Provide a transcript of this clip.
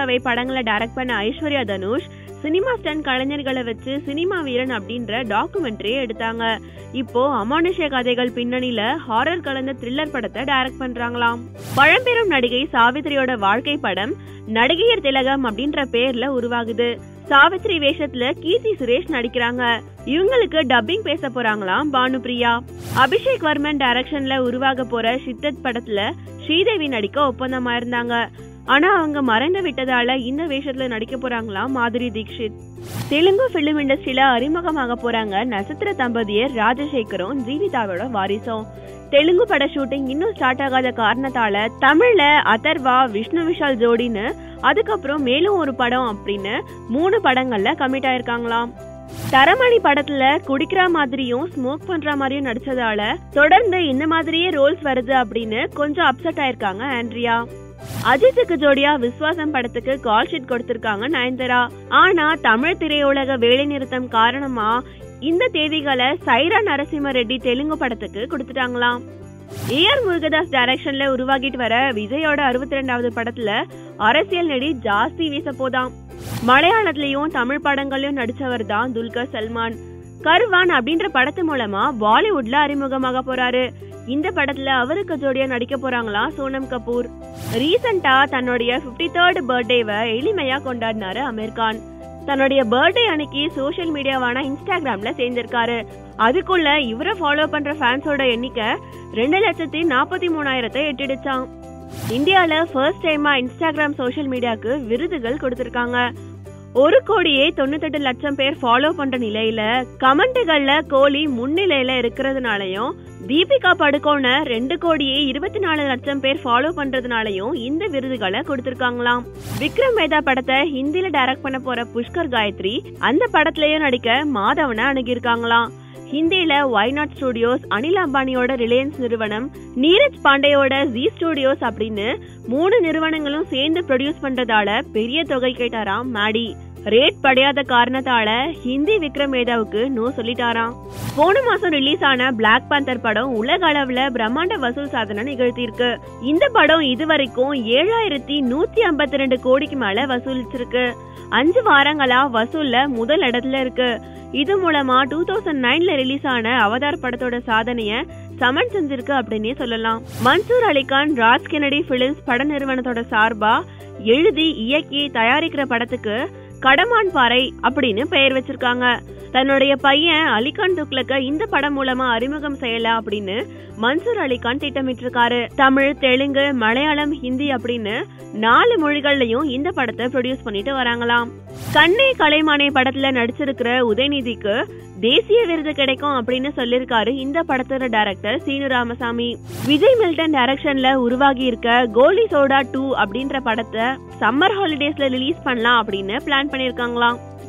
ராஜாவை படங்களை டைரக்ட் பண்ண ஐஸ்வர்யா தனுஷ் சினிமா ஸ்டன் கலைஞர்களை வச்சு சினிமா வீரன் அப்படின்ற டாக்குமெண்ட்ரியை எடுத்தாங்க இப்போ அமானுஷ்ய கதைகள் பின்னணியில ஹாரர் கலந்த த்ரில்லர் படத்தை டைரக்ட் பண்றாங்களாம் பழம்பெரும் நடிகை சாவித்திரியோட வாழ்க்கை படம் நடிகையர் திலகம் அப்படின்ற பேர்ல உருவாகுது சாவித்ரி வேஷத்துல கீர்த்தி சுரேஷ் நடிக்கிறாங்க இவங்களுக்கு டப்பிங் பேச போறாங்களாம் பானுபிரியா அபிஷேக் வர்மன் டைரக்ஷன்ல உருவாக போற ஷித்தத் படத்துல ஸ்ரீதேவி நடிக்க ஒப்பந்தமா இருந்தாங்க ஆனா அவங்க மறைந்து விட்டதால இந்த வேஷத்துல நடிக்க போறாங்களாம் மாதுரி தீக்ஷித் தெலுங்கு பிலிம் இண்டஸ்ட்ரியில அறிமுகமாக போறாங்க நட்சத்திர தம்பதியர் ராஜசேகரும் ஜீவிதாவோட வாரிசும் தெலுங்கு பட ஷூட்டிங் இன்னும் ஸ்டார்ட் ஆகாத காரணத்தால தமிழ்ல அதர்வா விஷ்ணு விஷால் ஜோடின்னு அதுக்கப்புறம் மேலும் ஒரு படம் அப்படின்னு மூணு படங்கள்ல கமிட் ஆயிருக்காங்களாம் தரமணி படத்துல குடிக்கிற மாதிரியும் ஸ்மோக் பண்ற மாதிரியும் நடிச்சதால தொடர்ந்து இந்த மாதிரியே ரோல்ஸ் வருது அப்படின்னு கொஞ்சம் அப்செட் ஆயிருக்காங்க ஆண்ட்ரியா அஜித்துக்கு ஜோடியா விஸ்வாசம் படத்துக்கு கால் ஷீட் கொடுத்திருக்காங்க நயன்தாரா ஆனா தமிழ் திரையுலக வேலை நிறுத்தம் காரணமா இந்த தேதிகளை சைரா நரசிம்ம ரெட்டி தெலுங்கு படத்துக்கு கொடுத்துட்டாங்களாம் ஏஆர் முருகதாஸ் டைரக்ஷன்ல உருவாகிட்டு வர விஜயோட அறுபத்தி ரெண்டாவது படத்துல அரசியல் நடி ஜாஸ்தி வீச போதாம் மலையாளத்திலயும் தமிழ் படங்களையும் நடிச்சவர் தான் துல்கர் சல்மான் கர்வான் அப்படின்ற படத்து மூலமா பாலிவுட்ல அறிமுகமாக போறாரு இந்த படத்துல அவருக்கு ஜோடியா நடிக்க போறாங்களா சோனம் கபூர் ரீசெண்டா தன்னுடைய பிப்டி தேர்ட் பர்த்டேவை எளிமையா கொண்டாடினாரு அமீர் கான் தன்னுடைய பர்த்டே அன்னைக்கு சோஷியல் மீடியாவான இன்ஸ்டாகிராம்ல சேர்ந்திருக்காரு அதுக்குள்ள இவரை ஃபாலோ பண்ற ஃபேன்ஸோட எண்ணிக்கை ரெண்டு லட்சத்தி நாற்பத்தி மூணாயிரத்தை எட்டிடுச்சான் இந்தியால ஃபர்ஸ்ட் டைமா இன்ஸ்டாகிராம் சோஷியல் மீடியாக்கு விருதுகள் கொடுத்திருக்காங்க ஒரு கோடியே தொண்ணூத்தெட்டு லட்சம் பேர் ஃபாலோ பண்ற நிலையில கமெண்ட்டுகள்ல கோலி முன்னிலையில இருக்கிறதுனாலயும் தீபிகா படுகோன ரெண்டு கோடியே இருபத்தி நாலு லட்சம் பேர் ஃபாலோ பண்றதுனாலயும் இந்த விருதுகளை கொடுத்திருக்காங்களாம் விக்ரம் வேதா படத்தை ஹிந்தில டைரக்ட் பண்ண போற புஷ்கர் காயத்ரி அந்த படத்துலயும் நடிக்க மாதவனை அணுகியிருக்காங்களாம் ஹிந்தியில ஒய் நாட் ஸ்டுடியோஸ் அனில் அம்பானியோட ரிலையன்ஸ் நிறுவனம் நீரஜ் பாண்டேயோட ஜி ஸ்டுடியோஸ் அப்படின்னு மூணு நிறுவனங்களும் சேர்ந்து ப்ரொடியூஸ் பண்றதால பெரிய தொகை கேட்டாராம் மேடி ரேட் படையாத காரணத்தால ஹிந்தி விக்ரம் வேதாவுக்கு நோ சொல்லிட்டாராம் போன மாசம் ரிலீஸ் ஆன பிளாக் பேந்தர் படம் உலக அளவுல பிரம்மாண்ட வசூல் சாதனை நிகழ்த்தியிருக்கு இந்த படம் இதுவரைக்கும் ஏழாயிரத்தி நூத்தி ஐம்பத்தி ரெண்டு கோடிக்கு மேல வசூலிச்சிருக்கு அஞ்சு வாரங்களா வசூல்ல முதல் இடத்துல இருக்கு இது மூலமா டூ தௌசண்ட் நைன்ல ரிலீஸ் ஆன அவதார் படத்தோட சாதனைய சமன் செஞ்சிருக்கு அப்படின்னே சொல்லலாம் மன்சூர் அலிகான் ராஜ் கெனடி பிலிம்ஸ் பட நிறுவனத்தோட சார்பா எழுதி இயக்கி தயாரிக்கிற படத்துக்கு கடமான் பாறை அப்படின்னு பெயர் வச்சிருக்காங்க தன்னுடைய பையன் அலிகான் துக்ளக்க இந்த படம் மூலமா அறிமுகம் செய்யலாம் அப்படின்னு மன்சூர் அலிகான் திட்டமிட்டிருக்காரு தமிழ் தெலுங்கு மலையாளம் ஹிந்தி அப்படின்னு நாலு மொழிகள்லயும் இந்த படத்தை ப்ரொடியூஸ் பண்ணிட்டு வராங்களாம் கண்ணே கலைமானே படத்துல நடிச்சிருக்கிற உதயநிதிக்கு தேசிய விருது கிடைக்கும் அப்படின்னு சொல்லிருக்காரு இந்த படத்தோட டைரக்டர் சீனு ராமசாமி விஜய் மில்டன் டைரக்ஷன்ல உருவாகி இருக்க கோலி சோடா டூ அப்படின்ற படத்தை சம்மர் ஹாலிடேஸ்ல ரிலீஸ் பண்ணலாம் அப்படின்னு பிளான் பண்ணிருக்காங்களாம்